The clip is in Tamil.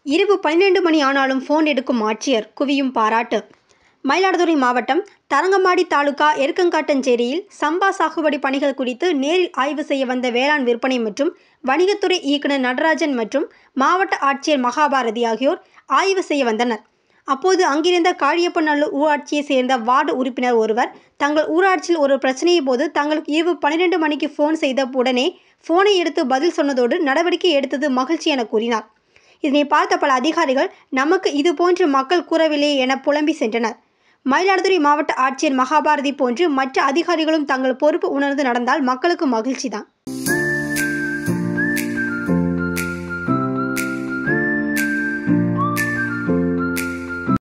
இரவு பன்னிரண்டு மணி ஆனாலும் ஃபோன் எடுக்கும் ஆட்சியர் குவியும் பாராட்டு மயிலாடுதுறை மாவட்டம் தரங்கம்பாடி தாலுகா எருக்கங்காட்டஞ்சேரியில் சம்பா சாகுபடி பணிகள் குறித்து நேரில் ஆய்வு செய்ய வந்த வேளாண் விற்பனை மற்றும் வணிகத்துறை இயக்குநர் நடராஜன் மற்றும் மாவட்ட ஆட்சியர் மகாபாரதி ஆகியோர் ஆய்வு செய்ய வந்தனர் அப்போது அங்கிருந்த காழியப்பநல்லூர் ஊராட்சியை சேர்ந்த வார்டு உறுப்பினர் ஒருவர் தங்கள் ஊராட்சியில் ஒரு பிரச்சனையை போது தங்களுக்கு இரவு பன்னிரண்டு மணிக்கு ஃபோன் செய்த உடனே ஃபோனை எடுத்து பதில் சொன்னதோடு நடவடிக்கை எடுத்தது மகிழ்ச்சி என கூறினார் இதனை பார்த்த பல அதிகாரிகள் நமக்கு இது போன்று மக்கள் கூறவில்லையே என புலம்பி சென்றனர் மயிலாடுதுறை மாவட்ட ஆட்சியர் மகாபாரதி போன்று மற்ற அதிகாரிகளும் தங்கள் பொறுப்பு உணர்ந்து நடந்தால் மக்களுக்கு மகிழ்ச்சிதான்